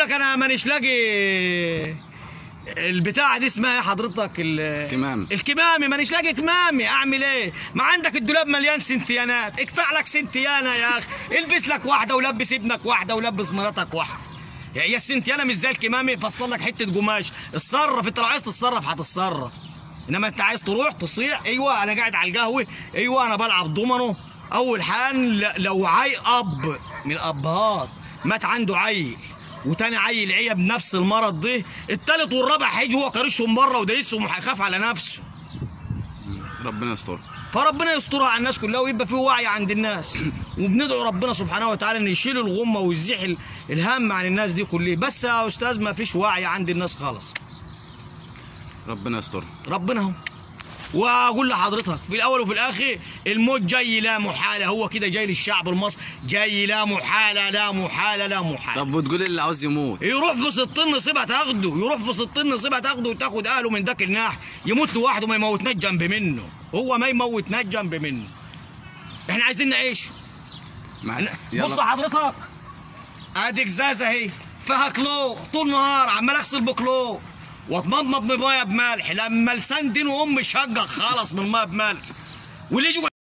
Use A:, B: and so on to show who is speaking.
A: لك انا مانيش لاقي البتاعه دي اسمها ايه حضرتك ال-
B: كمام.
A: الكمامي مانيش لاقي كمامي اعمل ايه ما عندك الدولاب مليان سنتيانات اقطع لك سنتيانه يا اخي البس لك واحده ولبس ابنك واحده ولبس مراتك واحده هي السنتيانه مش زي الكمامي فصل لك حته قماش اتصرف انت لو عايز تتصرف هتتصرف انما انت عايز تروح تصيع ايوه انا قاعد على القهوه ايوه انا بلعب دومينو اول حان ل- لو عي اب من الابهات مات عنده عيل وتاني عيل عيا بنفس المرض ده التالت والرابع هيجي هو كارشهم بره ودايسهم وهيخاف على نفسه
B: ربنا يستر
A: فربنا يسترها على الناس كلها ويبقى في وعي عند الناس وبندعو ربنا سبحانه وتعالى ان يشيل الغمه ويزيح ال- الهم عن الناس دي كلها بس يا استاذ ما فيش وعي عند الناس خالص
B: ربنا يستر
A: ربنا هو واقول لحضرتك في الاول وفي الاخر الموت جاي لا محاله هو كده جاي للشعب المصري جاي لا محاله لا محاله لا محاله
B: طب وتقول اللي عاوز يموت
A: يروح في 60 نصيبها تاخده يروح في 60 نصيبها تاخده وتاخد اهله من ذاك الناح يموت لوحده ما يموتناش جنب منه هو ما يموتناش جنب منه احنا عايزين نعيش
B: مع...
A: بص
B: يلا
A: حضرتك ادي ازازه اهي فيها كلو طول النهار عمال اغسل بكلو واتمضمض بميه بملح لما لسان دين وامي شقق خلص من الميه بملح واللي يجي